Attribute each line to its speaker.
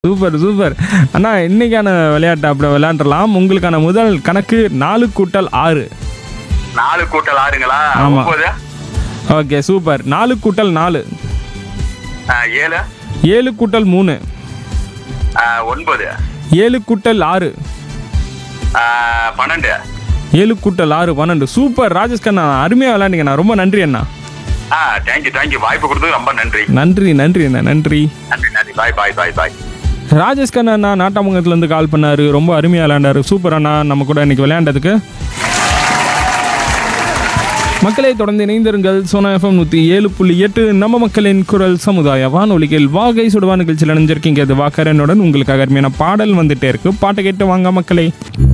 Speaker 1: Super super அண்ணா இன்னைக்கான விளையாட்டு அப்படி விளையாண்டுலாம் உங்களுக்கான முதல் கணக்கு நாலு கூட்டல் ஆறு
Speaker 2: நாலு கூட்டல் ஆறுங்களா
Speaker 1: ஆமா.
Speaker 2: ஒன்பது
Speaker 1: ஓகே சூப்பர் நாலு கூட்டல் நாலு
Speaker 2: ஆ, ஏழு
Speaker 1: ஏழு கூட்டல் மூணு
Speaker 2: ஆ, ஒன்பது
Speaker 1: ஏழு கூட்டல் ஆறு
Speaker 2: ஆ, பன்னெண்டு
Speaker 1: ஏழு கூட்டல் ஆறு பன்னெண்டு சூப்பர் ராஜேஷ் கண்ணா அருமையாக விளையாண்டிங்கண்ணா ரொம்ப நன்றி அண்ணா
Speaker 2: ஆ தேங்க்யூ தேங்க்யூ வாய்ப்பு கொடுத்தது ரொம்ப நன்றி
Speaker 1: நன்றி நன்றி அண்ணா நன்றி
Speaker 2: நன்றி நன்றி பாய் பாய் பாய் பாய்
Speaker 1: ராஜேஷ் கண்ணா அண்ணா நாட்டாமங்கலத்துலேருந்து கால் பண்ணாரு ரொம்ப அருமையாக விளையாண்டாரு சூப்பர் அண்ணா நம்ம கூட இன்னைக்கு விளையாண்டதுக்கு மக்களை தொடர்ந்து இணைந்திருங்கள் சோனா எஃப்எம் நூற்றி ஏழு புள்ளி எட்டு நம்ம மக்களின் குரல் சமுதாய வானொலிகள் வாகை சுடுவா நிகழ்ச்சியில் இணைஞ்சிருக்கீங்க அது வாக்கரனுடன் உங்களுக்காக அருமையான பாடல் வந்துட்டே இருக்கு பாட்டை கேட்டு வாங்க மக்களே